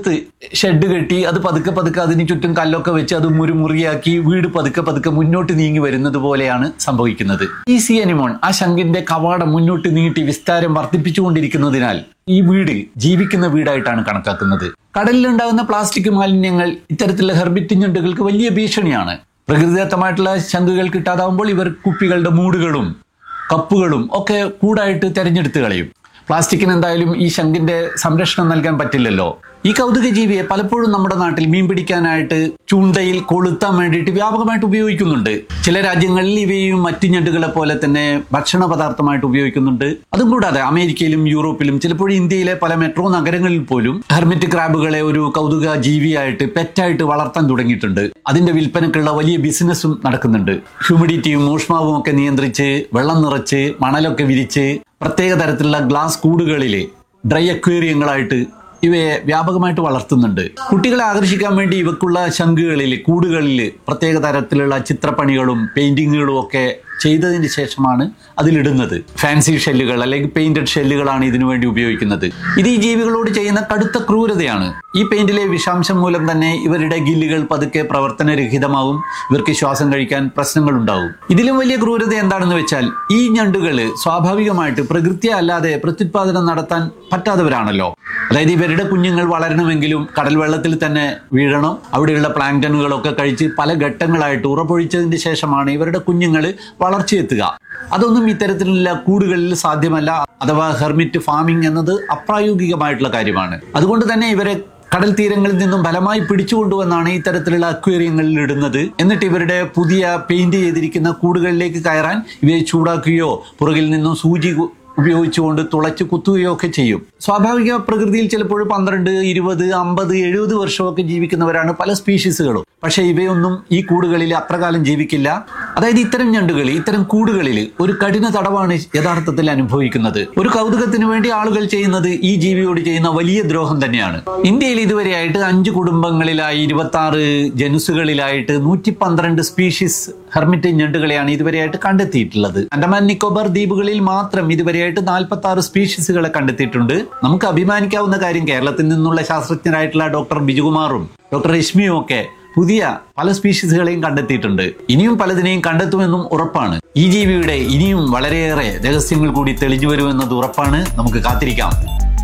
മുറ്റത്ത് ഷെഡ് കെട്ടി അത് പതുക്കെ പതുക്കെ അതിന് ചുറ്റും കല്ലൊക്കെ വെച്ച് അത് മുറിമുറിയാക്കി വീട് പതുക്കെ പതുക്കെ മുന്നോട്ട് നീങ്ങി വരുന്നത് പോലെയാണ് സംഭവിക്കുന്നത് ഈ സി അനിമോൺ ആ ശങ്കിന്റെ കവാടം മുന്നോട്ട് നീട്ടി വിസ്താരം വർദ്ധിപ്പിച്ചുകൊണ്ടിരിക്കുന്നതിനാൽ ഈ വീട് ജീവിക്കുന്ന വീടായിട്ടാണ് കണക്കാക്കുന്നത് കടലിലുണ്ടാകുന്ന പ്ലാസ്റ്റിക് മാലിന്യങ്ങൾ ഇത്തരത്തിലുള്ള ഹെർബിറ്റ് ഞണ്ടുകൾക്ക് വലിയ ഭീഷണിയാണ് പ്രകൃതിദത്തമായിട്ടുള്ള ശംഖുകൾ കിട്ടാതാവുമ്പോൾ ഇവർ കുപ്പികളുടെ മൂടുകളും കപ്പുകളും ഒക്കെ കൂടായിട്ട് തെരഞ്ഞെടുത്ത് കളയും പ്ലാസ്റ്റിക്കിന് എന്തായാലും ഈ ശംഖിന്റെ സംരക്ഷണം നൽകാൻ പറ്റില്ലല്ലോ ഈ കൗതുക ജീവിയെ പലപ്പോഴും നമ്മുടെ നാട്ടിൽ മീൻ പിടിക്കാനായിട്ട് ചൂണ്ടയിൽ കൊളുത്താൻ വേണ്ടിയിട്ട് വ്യാപകമായിട്ട് ഉപയോഗിക്കുന്നുണ്ട് ചില രാജ്യങ്ങളിൽ ഇവയും മറ്റു ഞണ്ടുകളെ പോലെ തന്നെ ഭക്ഷണ പദാർത്ഥമായിട്ട് ഉപയോഗിക്കുന്നുണ്ട് അതും കൂടാതെ അമേരിക്കയിലും യൂറോപ്പിലും ചിലപ്പോഴും ഇന്ത്യയിലെ പല മെട്രോ നഗരങ്ങളിൽ പോലും ഹെർമിറ്റ് ക്രാബുകളെ ഒരു കൗതുക ജീവിയായിട്ട് പെറ്റായിട്ട് വളർത്താൻ തുടങ്ങിയിട്ടുണ്ട് അതിന്റെ വിൽപ്പനക്കുള്ള വലിയ ബിസിനസ്സും നടക്കുന്നുണ്ട് ഹ്യൂമിഡിറ്റിയും ഊഷ്മാവും ഒക്കെ നിയന്ത്രിച്ച് വെള്ളം നിറച്ച് മണലൊക്കെ വിരിച്ച് പ്രത്യേക തരത്തിലുള്ള ഗ്ലാസ് കൂടുകളിൽ ഡ്രൈ അക്വേറിയങ്ങളായിട്ട് ഇവയെ വ്യാപകമായിട്ട് വളർത്തുന്നുണ്ട് കുട്ടികളെ ആകർഷിക്കാൻ വേണ്ടി ഇവക്കുള്ള ശംഖുകളിൽ കൂടുകളിൽ പ്രത്യേക തരത്തിലുള്ള ചിത്രപ്പണികളും പെയിന്റിങ്ങുകളും ഒക്കെ ചെയ്തതിന് ശേഷമാണ് അതിലിടുന്നത് ഫാൻസി ഷെല്ലുകൾ അല്ലെങ്കിൽ പെയിന്റഡ് ഷെല്ലുകളാണ് ഇതിനു വേണ്ടി ഉപയോഗിക്കുന്നത് ഇത് ഈ ജീവികളോട് ചെയ്യുന്ന കടുത്ത ക്രൂരതയാണ് ഈ പെയിന്റിലെ വിഷാംശം മൂലം തന്നെ ഇവരുടെ ഗില്ലുകൾ പതുക്കെ പ്രവർത്തനരഹിതമാവും ഇവർക്ക് ശ്വാസം കഴിക്കാൻ പ്രശ്നങ്ങൾ ഉണ്ടാവും ഇതിലും വലിയ ക്രൂരത എന്താണെന്ന് വെച്ചാൽ ഈ ഞണ്ടുകള് സ്വാഭാവികമായിട്ട് പ്രകൃതിയെ അല്ലാതെ പ്രത്യുത്പാദനം നടത്താൻ പറ്റാത്തവരാണല്ലോ അതായത് ഇവരുടെ കുഞ്ഞുങ്ങൾ വളരണമെങ്കിലും കടൽ വെള്ളത്തിൽ തന്നെ വീഴണം അവിടെയുള്ള പ്ലാങ്ടനുകളൊക്കെ കഴിച്ച് പല ഘട്ടങ്ങളായിട്ട് ഉറപ്പൊഴിച്ചതിന് ശേഷമാണ് ഇവരുടെ കുഞ്ഞുങ്ങൾ വളർച്ചയെത്തുക അതൊന്നും ഇത്തരത്തിലുള്ള കൂടുകളിൽ സാധ്യമല്ല അഥവാ ഹെർമിറ്റ് ഫാമിംഗ് എന്നത് അപ്രായോഗികമായിട്ടുള്ള കാര്യമാണ് അതുകൊണ്ട് തന്നെ ഇവരെ കടൽ തീരങ്ങളിൽ നിന്നും ഫലമായി പിടിച്ചുകൊണ്ടുവന്നാണ് ഇത്തരത്തിലുള്ള അക്വേറിയങ്ങളിൽ ഇടുന്നത് എന്നിട്ട് ഇവരുടെ പുതിയ പെയിന്റ് ചെയ്തിരിക്കുന്ന കൂടുകളിലേക്ക് കയറാൻ ഇവയെ ചൂടാക്കുകയോ പുറകിൽ നിന്നും സൂചി കു- ഉപയോഗിച്ചുകൊണ്ട് തുളച്ച് കുത്തുകയോ ഒക്കെ ചെയ്യും സ്വാഭാവിക പ്രകൃതിയിൽ ചിലപ്പോൾ പന്ത്രണ്ട് ഇരുപത് അമ്പത് എഴുപത് വർഷമൊക്കെ ജീവിക്കുന്നവരാണ് പല സ്പീഷീസുകളും പക്ഷേ ഇവയൊന്നും ഈ കൂടുകളിൽ അത്രകാലം ജീവിക്കില്ല അതായത് ഇത്തരം ഞണ്ടുകൾ ഇത്തരം കൂടുകളിൽ ഒരു കഠിന തടവാണ് യഥാർത്ഥത്തിൽ അനുഭവിക്കുന്നത് ഒരു കൗതുകത്തിന് വേണ്ടി ആളുകൾ ചെയ്യുന്നത് ഈ ജീവിയോട് ചെയ്യുന്ന വലിയ ദ്രോഹം തന്നെയാണ് ഇന്ത്യയിൽ ഇതുവരെയായിട്ട് അഞ്ച് കുടുംബങ്ങളിലായി ഇരുപത്തി ആറ് ജനുസുകളിലായിട്ട് നൂറ്റി പന്ത്രണ്ട് സ്പീഷീസ് ഹെർമിറ്റ് ഞണ്ടുകളെയാണ് ഇതുവരെയായിട്ട് കണ്ടെത്തിയിട്ടുള്ളത് അൻഡമാൻ നിക്കോബാർ ദ്വീപുകളിൽ മാത്രം ഇതുവരെയായിട്ട് നാൽപ്പത്തി ആറ് സ്പീഷീസുകളെ കണ്ടെത്തിയിട്ടുണ്ട് നമുക്ക് അഭിമാനിക്കാവുന്ന കാര്യം കേരളത്തിൽ നിന്നുള്ള ശാസ്ത്രജ്ഞരായിട്ടുള്ള ഡോക്ടർ ബിജുകുമാറും ഡോക്ടർ രശ്മിയും ഒക്കെ പുതിയ പല സ്പീഷീസുകളെയും കണ്ടെത്തിയിട്ടുണ്ട് ഇനിയും പലതിനെയും കണ്ടെത്തുമെന്നും ഉറപ്പാണ് ഈ ജീവിയുടെ ഇനിയും വളരെയേറെ രഹസ്യങ്ങൾ കൂടി തെളിഞ്ഞു വരുമെന്നത് ഉറപ്പാണ് നമുക്ക് കാത്തിരിക്കാം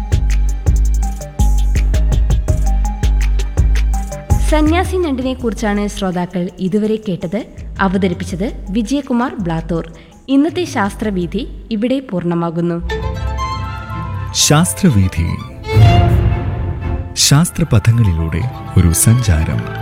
സന്യാസി ഞണ്ടിനെ കുറിച്ചാണ് ശ്രോതാക്കൾ ഇതുവരെ കേട്ടത് അവതരിപ്പിച്ചത് വിജയകുമാർ ബ്ലാത്തൂർ ഇന്നത്തെ ശാസ്ത്രവീഥി ഇവിടെ പൂർണ്ണമാകുന്നു ശാസ്ത്രവീഥി ശാസ്ത്രപഥങ്ങളിലൂടെ ഒരു സഞ്ചാരം